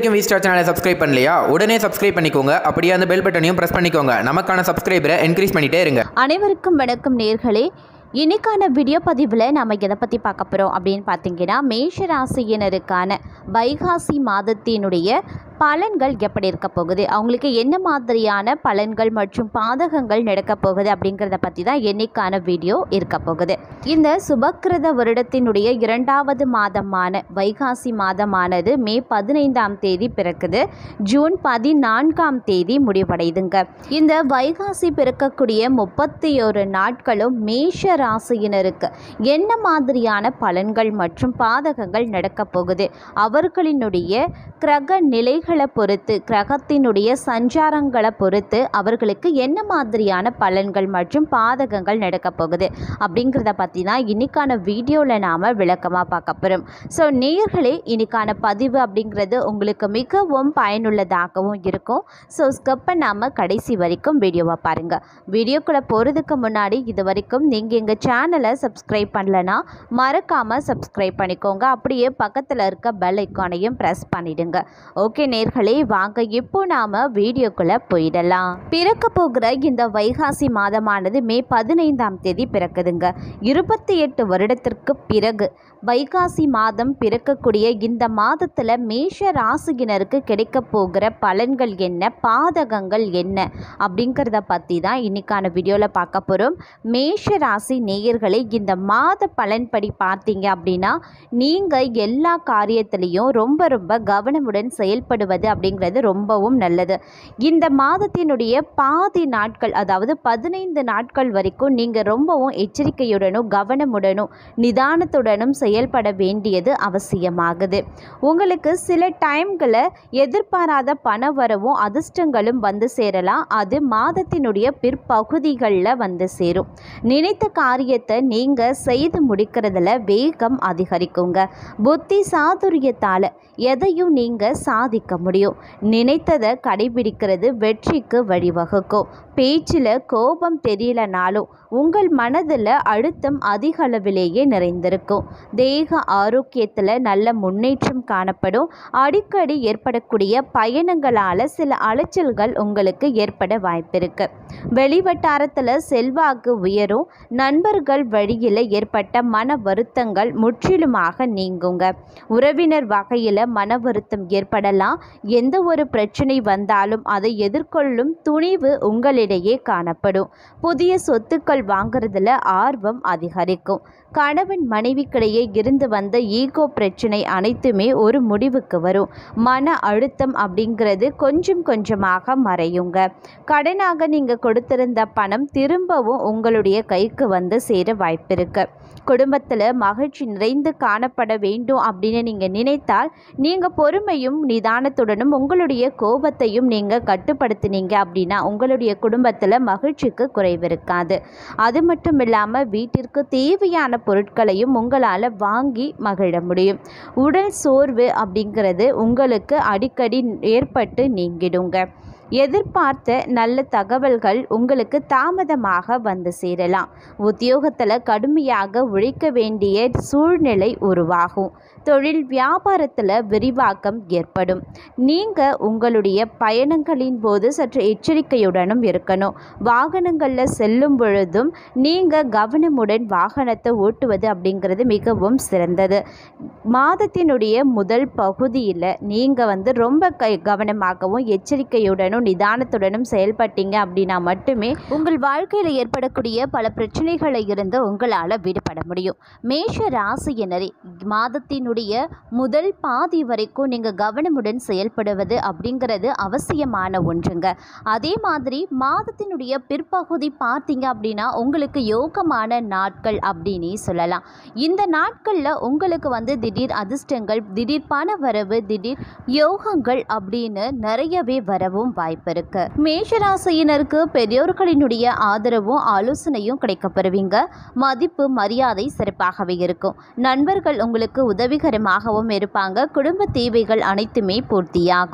வரைக்கும் V star சேனலை subscribe பண்ணலையா உடனே சப்ஸ்கிரைப் பண்ணிக்கோங்க அப்படியே அந்த பெல் பட்டனையும் ப்ரெஸ் பண்ணிக்கோங்க நமக்கான சப்ஸ்கிரைபரை என்கரேஜ் பண்ணிட்டே இருங்க அனைவருக்கும் வணக்கம் நேர்களே இன்னைக்கான வீடியோ பதிவில் நம்ம எதை பற்றி பார்க்க போகிறோம் அப்படின்னு பார்த்தீங்கன்னா மேஷ ராசியினருக்கான வைகாசி மாதத்தினுடைய பலன்கள் எப்படி இருக்க போகுது அவங்களுக்கு என்ன மாதிரியான பலன்கள் மற்றும் பாதகங்கள் நடக்க போகுது அப்படிங்கிறத பற்றி தான் என்னைக்கான வீடியோ இருக்க போகுது இந்த சுபக்கிருத வருடத்தினுடைய இரண்டாவது மாதமான வைகாசி மாதமானது மே பதினைந்தாம் தேதி பிறக்குது ஜூன் பதினான்காம் தேதி முடிவடையுதுங்க இந்த வைகாசி பிறக்கக்கூடிய முப்பத்தி ஒரு நாட்களும் மேஷ ராசியினருக்கு என்ன மாதிரியான பலன்கள் மற்றும் பாதகங்கள் நடக்கப் போகுது அவர்களினுடைய கிரக நிலைகளை பொறுத்து கிரகத்தினுடைய சஞ்சாரங்களை பொறுத்து அவர்களுக்கு என்ன மாதிரியான பலன்கள் மற்றும் பாதகங்கள் நடக்கப் போகுது அப்படிங்கிறத பற்றி தான் இன்னைக்கான வீடியோவில் நாம் விளக்கமாக பார்க்க போகிறோம் ஸோ நேயர்களே இன்னைக்கான பதிவு அப்படிங்கிறது உங்களுக்கு மிகவும் பயனுள்ளதாகவும் இருக்கும் ஸோ ஸ்கிப் பண்ணாமல் கடைசி வரைக்கும் வீடியோவை பாருங்கள் வீடியோக்குள்ளே போகிறதுக்கு முன்னாடி இது வரைக்கும் நீங்கள் எங்கள் சேனலை சப்ஸ்கிரைப் பண்ணலனா மறக்காமல் சப்ஸ்கிரைப் பண்ணிக்கோங்க அப்படியே பக்கத்தில் இருக்க பெல் ஐக்கானையும் ப்ரெஸ் பண்ணிடுங்க ஓகே நேர்களே வாங்க இப்போ நாம் வீடியோக்குள்ளே போயிடலாம் பிறக்க போகிற இந்த வைகாசி மாதமானது மே பதினைந்தாம் தேதி பிறக்குதுங்க இருபத்தி எட்டு வருடத்திற்கு பிறகு வைகாசி மாதம் பிறக்கக்கூடிய இந்த மாதத்தில் மேஷ ராசியினருக்கு கிடைக்க போகிற பலன்கள் என்ன பாதகங்கள் என்ன அப்படிங்கிறத பற்றி தான் இன்னைக்கான வீடியோவில் பார்க்க போகிறோம் மேஷ ராசி நேயர்களே இந்த மாத பலன்படி பார்த்தீங்க அப்படின்னா நீங்கள் எல்லா காரியத்திலையும் ரொம்ப ரொம்ப கவனமுடன் செயல்படுவது அப்படிங்கிறது ரொம்பவும் நல்லது இந்த மாதத்தினுடைய பாதி நாட்கள் அதாவது பதினைந்து நாட்கள் வரைக்கும் நீங்கள் ரொம்பவும் எச்சரிக்கையுடனும் கவனமுடனும் நிதானத்துடனும் செயல்பட வேண்டியது அவசியமாகுது உங்களுக்கு சில டைம்களை எதிர்பாராத பண வரவும் அதிர்ஷ்டங்களும் வந்து சேரலாம் அது மாதத்தினுடைய பிற்பகுதிகளில் வந்து சேரும் நினைத்த காரியத்தை நீங்கள் செய்து முடிக்கிறதுல வேகம் அதிகரிக்குங்க புத்தி சாதுரியத்தால் எதையும் நீங்கள் சாதிக்க முடியும் நினைத்ததை கடைபிடிக்கிறது வெற்றிக்கு வழிவகுக்கும் பேச்சில் கோபம் தெரியலனாலும் உங்கள் மனதில் அழுத்தம் அதிக அளவிலேயே நிறைந்திருக்கும் தேக ஆரோக்கியத்தில் நல்ல முன்னேற்றம் காணப்படும் அடிக்கடி ஏற்படக்கூடிய பயணங்களால் சில அலைச்சல்கள் உங்களுக்கு ஏற்பட வாய்ப்பிருக்கு வெளிவட்டாரத்தில் செல்வாக்கு உயரும் நண்பர்கள் வழியில் ஏற்பட்ட மன வருத்தங்கள் முற்றிலுமாக நீங்குங்க உறவினர் வகையில் மன வருத்தம் ஏற்படலாம் எந்த ஒரு பிரச்சனை வந்தாலும் அதை எதிர்கொள்ளும் துணிவு உங்களிடையே காணப்படும் புதிய சொத்துக்கள் வாங்குறதுல ஆர்வம் அதிகரிக்கும் கணவன் மனைவிக்கிடையே இருந்து வந்த ஈகோ பிரச்சனை அனைத்துமே ஒரு முடிவுக்கு வரும் மன அழுத்தம் அப்படிங்கிறது கொஞ்சம் கொஞ்சமாக மறையுங்க கடனாக நீங்கள் கொடுத்திருந்த பணம் திரும்பவும் உங்களுடைய கைக்கு வந்து சேர வாய்ப்பிருக்கு குடும்பத்தில் மகிழ்ச்சி நிறைந்து காணப்பட வேண்டும் அப்படின்னு நீங்கள் நினைத்தால் நீங்கள் பொறுமையும் நிதானத்துடனும் உங்களுடைய கோபத்தையும் நீங்கள் கட்டுப்படுத்தினீங்க அப்படின்னா உங்களுடைய குடும்பத்தில் மகிழ்ச்சிக்கு குறைவு இருக்காது அது மட்டும் இல்லாமல் வீட்டிற்கு தேவையான பொருட்களையும் உங்களால் வாங்கி மகிழ முடியும் உடல் சோர்வு அப்படிங்கிறது உங்களுக்கு அடிக்கடி ஏற்பட்டு நீங்கிடுங்க எதிர்பார்த்த நல்ல தகவல்கள் உங்களுக்கு தாமதமாக வந்து சேரலாம் உத்தியோகத்தில் கடுமையாக உழைக்க வேண்டிய சூழ்நிலை உருவாகும் தொழில் வியாபாரத்தில் விரிவாக்கம் ஏற்படும் நீங்கள் உங்களுடைய பயணங்களின் போது சற்று எச்சரிக்கையுடனும் இருக்கணும் வாகனங்களில் செல்லும் பொழுதும் நீங்கள் கவனமுடன் வாகனத்தை ஓட்டுவது அப்படிங்கிறது மிகவும் சிறந்தது மாதத்தினுடைய முதல் பகுதியில் நீங்கள் வந்து ரொம்ப க கவனமாகவும் எச்சரிக்கையுடனும் நிதானத்துடனும் செயல்பட்டீங்க அப்படின்னா மட்டுமே உங்கள் வாழ்க்கையில் ஏற்படக்கூடிய பல பிரச்சனைகளை இருந்து உங்களால் விடுபட முடியும் மேஷ ராசியினரை மாதத்தினுடைய முதல் பாதி வரைக்கும் நீங்கள் கவனமுடன் செயல்படுவது அப்படிங்கிறது அவசியமான ஒன்றுங்க அதே மாதிரி மாதத்தினுடைய பிற்பகுதி பார்த்தீங்க அப்படின்னா உங்களுக்கு யோகமான நாட்கள் அப்படின்னே சொல்லலாம் இந்த நாட்களில் உங்களுக்கு வந்து திடீர் அதிர்ஷ்டங்கள் திடீர் பண வரவு திடீர் யோகங்கள் அப்படின்னு நிறையவே வரவும் வாய்ப்பு இருக்கு மேஷராசியினருக்கு பெரியோர்களினுடைய ஆதரவும் ஆலோசனையும் கிடைக்கப்பெறுவீங்க மதிப்பு மரியாதை சிறப்பாகவே இருக்கும் நண்பர்கள் உங்களுக்கு உதவிகரமாகவும் இருப்பாங்க குடும்ப தேவைகள் அனைத்துமே பூர்த்தியாகும்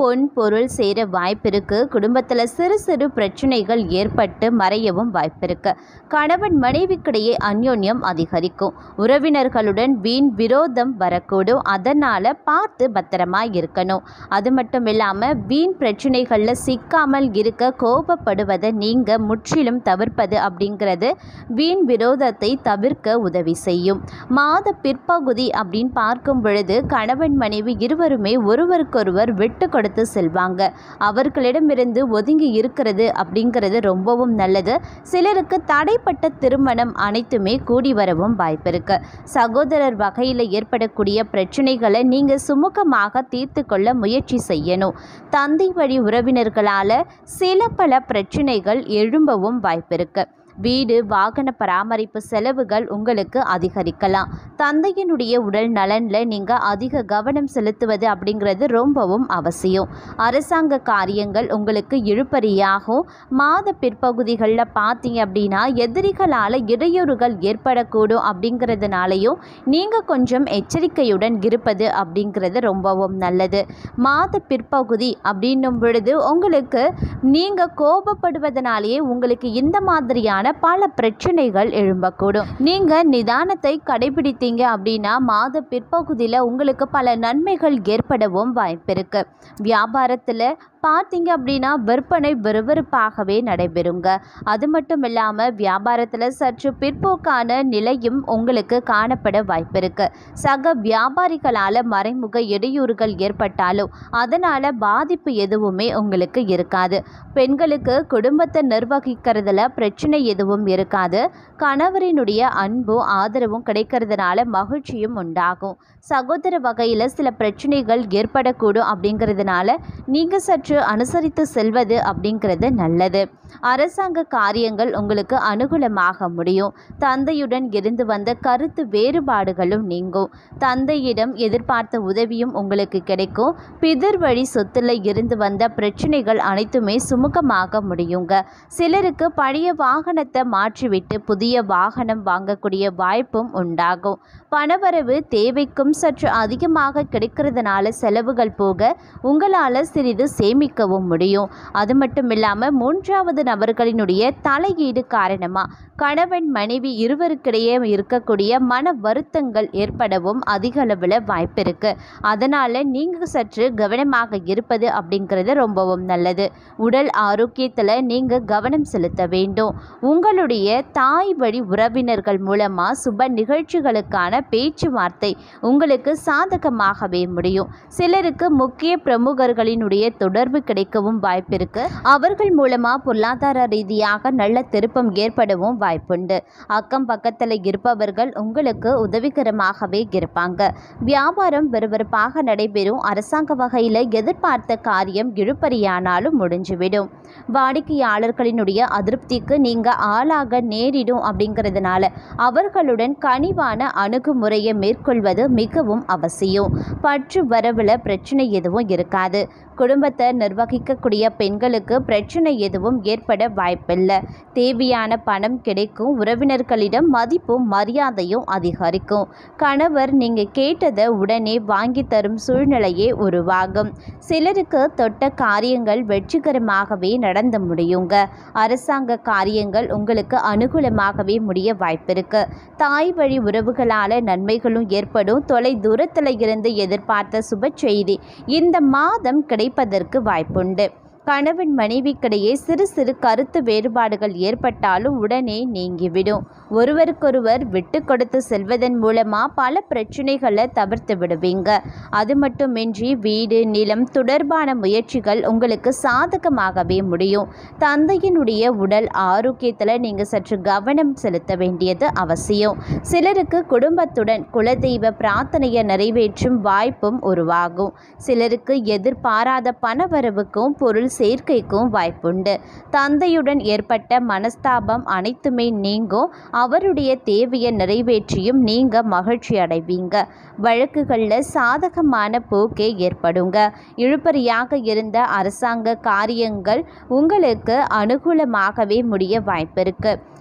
பொன் பொருள் சேர வாய்ப்பிருக்கு குடும்பத்தில் சிறு சிறு பிரச்சனைகள் ஏற்பட்டு மறையவும் வாய்ப்பிருக்கு கணவன் மனைவிக்கிடையே அந்யோன்யம் அதிகரிக்கும் உறவினர்களுடன் வீண் விரோதம் வரக்கூடும் அதனால் பார்த்து பத்திரமா இருக்கணும் அது மட்டும் இல்லாமல் வீண் பிரச்சனைகளில் சிக்காமல் இருக்க கோபப்படுவதை நீங்கள் முற்றிலும் தவிர்ப்பது அப்படிங்கிறது வீண் விரோதத்தை தவிர்க்க உதவி செய்யும் மாத பிற்பகுதி அப்படின்னு பார்க்கும் பொழுது கணவன் மனைவி இருவருமே ஒருவருக்கொருவர் விட்டு கொடுத்து செல்வாங்க அவர்களிடமிருந்து ஒதுங்கி இருக்கிறது அப்படிங்கிறது ரொம்பவும் நல்லது சிலருக்கு தடைப்பட்ட திருமணம் அனைத்துமே கூடி வரவும் வாய்ப்பிருக்கு சகோதரர் வகையில் ஏற்படக்கூடிய பிரச்சனைகளை நீங்கள் சுமூகமாக தீர்த்து கொள்ள முயற்சி செய்யணும் தந்தை வழி உறவினர்களால் சில பல பிரச்சனைகள் எழும்பவும் வாய்ப்பிருக்கு வீடு வாகன பராமரிப்பு செலவுகள் உங்களுக்கு அதிகரிக்கலாம் தந்தையினுடைய உடல் நலனில் நீங்கள் அதிக கவனம் செலுத்துவது அப்படிங்கிறது ரொம்பவும் அவசியம் அரசாங்க காரியங்கள் உங்களுக்கு இழுபறியாகும் மாத பிற்பகுதிகளில் பார்த்தீங்க அப்படின்னா எதிரிகளால் இடையூறுகள் ஏற்படக்கூடும் அப்படிங்கிறதுனாலையும் நீங்கள் கொஞ்சம் எச்சரிக்கையுடன் இருப்பது அப்படிங்கிறது ரொம்பவும் நல்லது மாத பிற்பகுதி அப்படின்னும் பொழுது உங்களுக்கு நீங்கள் கோபப்படுவதனாலேயே உங்களுக்கு இந்த மாதிரியான பல பிரச்சனைகள் எழும்பக்கூடும் நீங்கள் நிதானத்தை கடைபிடித்தீங்க அப்படின்னா மாத பிற்பகுதியில் உங்களுக்கு பல நன்மைகள் ஏற்படவும் வாய்ப்பிருக்கு வியாபாரத்தில் பார்த்தீங்க அப்படின்னா விற்பனை விறுவிறுப்பாகவே நடைபெறுங்க அது மட்டும் இல்லாமல் வியாபாரத்தில் சற்று பிற்போக்கான நிலையும் உங்களுக்கு காணப்பட வாய்ப்பிருக்கு சக வியாபாரிகளால் மறைமுக இடையூறுகள் ஏற்பட்டாலும் அதனால் பாதிப்பு எதுவுமே உங்களுக்கு இருக்காது பெண்களுக்கு குடும்பத்தை நிர்வகிக்கிறதுல பிரச்சனை எதுவும் இருக்காது கணவரினுடைய அன்பும் ஆதரவும் கிடைக்கிறதுனால மகிழ்ச்சியும் உண்டாகும் சகோதர வகையில் சில பிரச்சனைகள் ஏற்படக்கூடும் அப்படிங்கிறதுனால நீங்கள் சற்று அனுசரித்து செல்வது அப்படிங்கிறது நல்லது அரசாங்க காரியங்கள் உங்களுக்கு அனுகூலமாக முடியும் தந்தையுடன் இருந்து வந்த கருத்து வேறுபாடுகளும் நீங்கும் தந்தையிடம் எதிர்பார்த்த உதவியும் உங்களுக்கு கிடைக்கும் பிதர் வழி சொத்துல இருந்து வந்த பிரச்சனைகள் அனைத்துமே சுமூகமாக முடியுங்க சிலருக்கு பழைய வாகனத்தை மாற்றிவிட்டு புதிய வாகனம் வாங்கக்கூடிய வாய்ப்பும் உண்டாகும் பணவரவு தேவைக்கும் சற்று அதிகமாக கிடைக்கிறதுனால செலவுகள் போக உங்களால் சிறிது சேமிக்கவும் முடியும் அது மட்டும் இல்லாமல் மூன்றாவது நபர்களினுடைய தலையீடு காரணமாக கணவன் மனைவி இருவருக்கிடையே இருக்கக்கூடிய மன வருத்தங்கள் ஏற்படவும் அதிக அளவில் வாய்ப்பு இருக்கு அதனால் நீங்கள் சற்று கவனமாக இருப்பது அப்படிங்கிறது ரொம்பவும் நல்லது உடல் ஆரோக்கியத்தில் நீங்கள் கவனம் செலுத்த வேண்டும் உங்களுடைய தாய் வழி உறவினர்கள் மூலமாக சுப நிகழ்ச்சிகளுக்கான பேச்சுவார்த்தை உங்களுக்கு சாதகமாகவே முடியும் சிலருக்கு முக்கிய பிரமுகர்களினுடைய தொடர்பு கிடைக்கவும் வாய்ப்பிருக்கு அவர்கள் மூலமாக பொருளாதார ரீதியாக நல்ல திருப்பம் ஏற்படவும் வாய்ப்புண்டு அக்கம் பக்கத்தில் இருப்பவர்கள் உங்களுக்கு உதவிகரமாகவே இருப்பாங்க வியாபாரம் விறுவிறுப்பாக நடைபெறும் அரசாங்க வகையில் எதிர்பார்த்த காரியம் இழுபறியானாலும் முடிஞ்சுவிடும் வாடிக்கையாளர்களினுடைய அதிருப்திக்கு நீங்கள் ஆளாக நேரிடும் அப்படிங்கிறதுனால அவர்களுடன் கனிவான அணுகுமுறையை மேற்கொள்வது மிகவும் அவசியம் பற்று வரவில் பிரச்சனை எதுவும் இருக்காது குடும்பத்தை நிர்வகிக்கக்கூடிய பெண்களுக்கு பிரச்சனை எதுவும் ஏற்பட வாய்ப்பில்லை தேவையான பணம் கிடைக்கும் உறவினர்களிடம் மதிப்பும் மரியாதையும் அதிகரிக்கும் கணவர் நீங்கள் கேட்டதை உடனே வாங்கி தரும் சூழ்நிலையே உருவாகும் சிலருக்கு தொட்ட காரியங்கள் வெற்றிகரமாகவே நடந்து முடியுங்க அரசாங்க காரியங்கள் உங்களுக்கு அனுகூலமாகவே முடிய வாய்ப்பிருக்கு தாய் வழி உறவுகளால் நன்மைகளும் ஏற்படும் தொலை தூரத்தில் இருந்து எதிர்பார்த்த சுப செய்தி இந்த மாதம் கிடைப்பதற்கு வாய்ப்புண்டு கணவன் மனைவிக்கிடையே சிறு சிறு கருத்து வேறுபாடுகள் ஏற்பட்டாலும் உடனே நீங்கிவிடும் ஒருவருக்கொருவர் விட்டு கொடுத்து செல்வதன் மூலமாக பல பிரச்சனைகளை தவிர்த்து விடுவீங்க அது மட்டுமின்றி வீடு நிலம் தொடர்பான முயற்சிகள் உங்களுக்கு சாதகமாகவே முடியும் தந்தையினுடைய உடல் ஆரோக்கியத்தில் நீங்கள் சற்று கவனம் செலுத்த வேண்டியது அவசியம் சிலருக்கு குடும்பத்துடன் குலதெய்வ பிரார்த்தனையை நிறைவேற்றும் வாய்ப்பும் உருவாகும் சிலருக்கு எதிர்பாராத பணவரவுக்கும் பொருள் சேர்க்கைக்கும் வாய்ப்புண்டு தந்தையுடன் ஏற்பட்ட மனஸ்தாபம் அனைத்துமே நீங்கும் அவருடைய தேவையை நிறைவேற்றியும் நீங்கள் மகிழ்ச்சி அடைவீங்க வழக்குகளில் சாதகமான போக்கே ஏற்படுங்க இழுபறியாக இருந்த அரசாங்க காரியங்கள் உங்களுக்கு அனுகூலமாகவே முடிய வாய்ப்பிருக்கு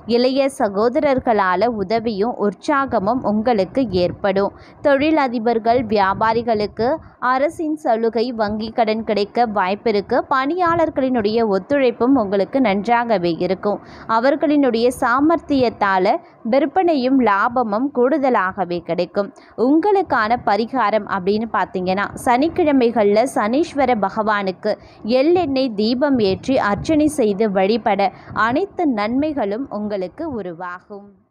இளைய சகோதரர்களால் உதவியும் உற்சாகமும் உங்களுக்கு ஏற்படும் தொழிலதிபர்கள் வியாபாரிகளுக்கு அரசின் சலுகை வங்கி கடன் கிடைக்க வாய்ப்பிருக்கு பணியாளர்களினுடைய ஒத்துழைப்பும் உங்களுக்கு நன்றாகவே இருக்கும் அவர்களினுடைய சாமர்த்தியத்தால் விற்பனையும் லாபமும் கூடுதலாகவே கிடைக்கும் உங்களுக்கான பரிகாரம் அப்படின்னு பார்த்தீங்கன்னா சனிக்கிழமைகளில் சனீஸ்வர பகவானுக்கு எள்ளெண்ணெய் தீபம் ஏற்றி அர்ச்சனை செய்து வழிபட அனைத்து நன்மைகளும் உங்களுக்கு உருவாகும்